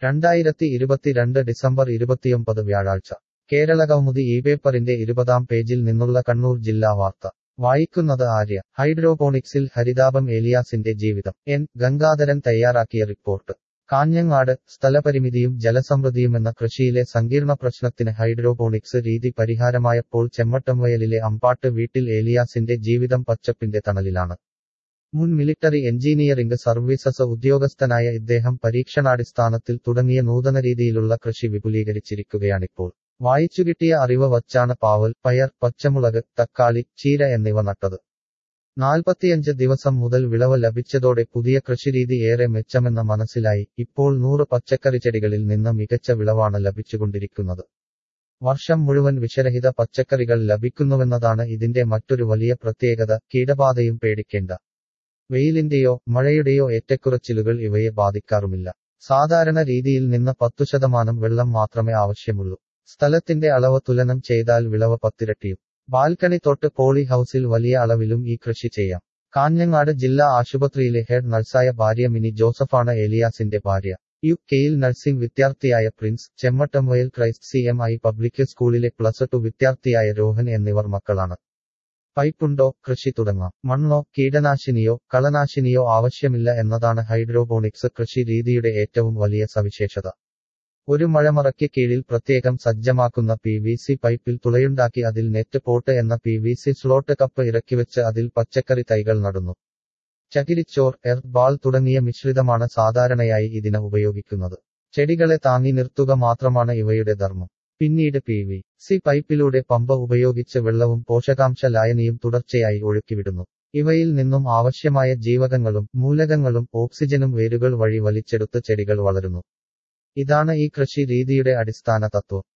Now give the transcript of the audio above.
രണ്ടായിരത്തി ഇരുപത്തിരണ്ട് ഡിസംബർ ഇരുപത്തിയൊമ്പത് വ്യാഴാഴ്ച കേരളകൗമുദി ഈ പേപ്പറിന്റെ ഇരുപതാം പേജിൽ നിന്നുള്ള കണ്ണൂർ ജില്ലാ വാർത്ത വായിക്കുന്നത് ആര്യ ഹൈഡ്രോപോണിക്സിൽ ഹരിതാപം ഏലിയാസിന്റെ ജീവിതം എൻ ഗംഗാധരൻ തയ്യാറാക്കിയ റിപ്പോർട്ട് കാഞ്ഞങ്ങാട് സ്ഥലപരിമിതിയും ജലസമൃദ്ധിയുമെന്ന കൃഷിയിലെ സങ്കീർണ പ്രശ്നത്തിന് ഹൈഡ്രോപോണിക്സ് രീതി പരിഹാരമായപ്പോൾ ചെമ്മട്ടംവയലിലെ അമ്പാട്ട് വീട്ടിൽ ഏലിയാസിന്റെ ജീവിതം പച്ചപ്പിന്റെ തണലിലാണ് മുൻ മിലിറ്ററി എഞ്ചിനീയറിംഗ് സർവീസസ് ഉദ്യോഗസ്ഥനായ ഇദ്ദേഹം പരീക്ഷണാടിസ്ഥാനത്തിൽ തുടങ്ങിയ നൂതന രീതിയിലുള്ള കൃഷി വിപുലീകരിച്ചിരിക്കുകയാണിപ്പോൾ വായിച്ചുകിട്ടിയ അറിവ് വച്ചാണ് പാവൽ പയർ പച്ചമുളക് തക്കാളി ചീര എന്നിവ നട്ടത് നാൽപ്പത്തിയഞ്ച് ദിവസം മുതൽ വിളവ് ലഭിച്ചതോടെ പുതിയ കൃഷിരീതി ഏറെ മെച്ചമെന്ന മനസ്സിലായി ഇപ്പോൾ നൂറ് പച്ചക്കറി ചെടികളിൽ നിന്ന് മികച്ച വിളവാണ് ലഭിച്ചുകൊണ്ടിരിക്കുന്നത് വർഷം മുഴുവൻ വിഷരഹിത പച്ചക്കറികൾ ലഭിക്കുന്നുവെന്നതാണ് ഇതിന്റെ മറ്റൊരു വലിയ പ്രത്യേകത കീടബാധയും പേടിക്കേണ്ട വെയിലിന്റെയോ മഴയുടെയോ ഏറ്റക്കുറച്ചിലുകൾ ഇവയെ ബാധിക്കാറുമില്ല സാധാരണ രീതിയിൽ നിന്ന് പത്തു ശതമാനം വെള്ളം മാത്രമേ ആവശ്യമുള്ളൂ സ്ഥലത്തിന്റെ അളവ് തുലനം ചെയ്താൽ വിളവ് പത്തിരട്ടിയും ബാൽക്കണി തൊട്ട് പോളി ഹൌസിൽ വലിയ അളവിലും ഈ കൃഷി ചെയ്യാം കാഞ്ഞങ്ങാട് ജില്ലാ ആശുപത്രിയിലെ ഹെഡ് നഴ്സായ ഭാര്യ മിനി ജോസഫാണ് ഏലിയാസിന്റെ ഭാര്യ യു കെയിൽ നഴ്സിംഗ് വിദ്യാർത്ഥിയായ Prince Chemmattamvayal Christ C M I public സ്കൂളിലെ പ്ലസ് ടു വിദ്യാർത്ഥിയായ രോഹൻ എന്നിവർ മക്കളാണ് പൈപ്പുണ്ടോ കൃഷി തുടങ്ങാം മണ്ണോ കീടനാശിനിയോ കളനാശിനിയോ ആവശ്യമില്ല എന്നതാണ് ഹൈഡ്രോപോണിക്സ് കൃഷി രീതിയുടെ ഏറ്റവും വലിയ സവിശേഷത ഒരു മഴമറയ്ക്ക് കീഴിൽ പ്രത്യേകം സജ്ജമാക്കുന്ന പി വി സി പൈപ്പിൽ തുളയുണ്ടാക്കി അതിൽ നെറ്റ് പോട്ട് എന്ന P V C slot cup ഇറക്കിവെച്ച് അതിൽ പച്ചക്കറി തൈകൾ നടുന്നു ചകിരിച്ചോർ എർത്ത് ബാൾ തുടങ്ങിയ മിശ്രിതമാണ് സാധാരണയായി ഇതിന് ഉപയോഗിക്കുന്നത് ചെടികളെ താങ്ങി നിർത്തുക മാത്രമാണ് ഇവയുടെ ധർമ്മം പിന്നീട് പി വി സി പൈപ്പിലൂടെ പമ്പ ഉപയോഗിച്ച് വെള്ളവും പോഷകാംശ ലായനിയും തുടർച്ചയായി ഒഴുക്കിവിടുന്നു ഇവയിൽ നിന്നും ആവശ്യമായ ജീവകങ്ങളും മൂലകങ്ങളും ഓക്സിജനും വേരുകൾ വഴി വലിച്ചെടുത്ത് ചെടികൾ വളരുന്നു ഇതാണ് ഈ കൃഷി രീതിയുടെ അടിസ്ഥാന തത്വം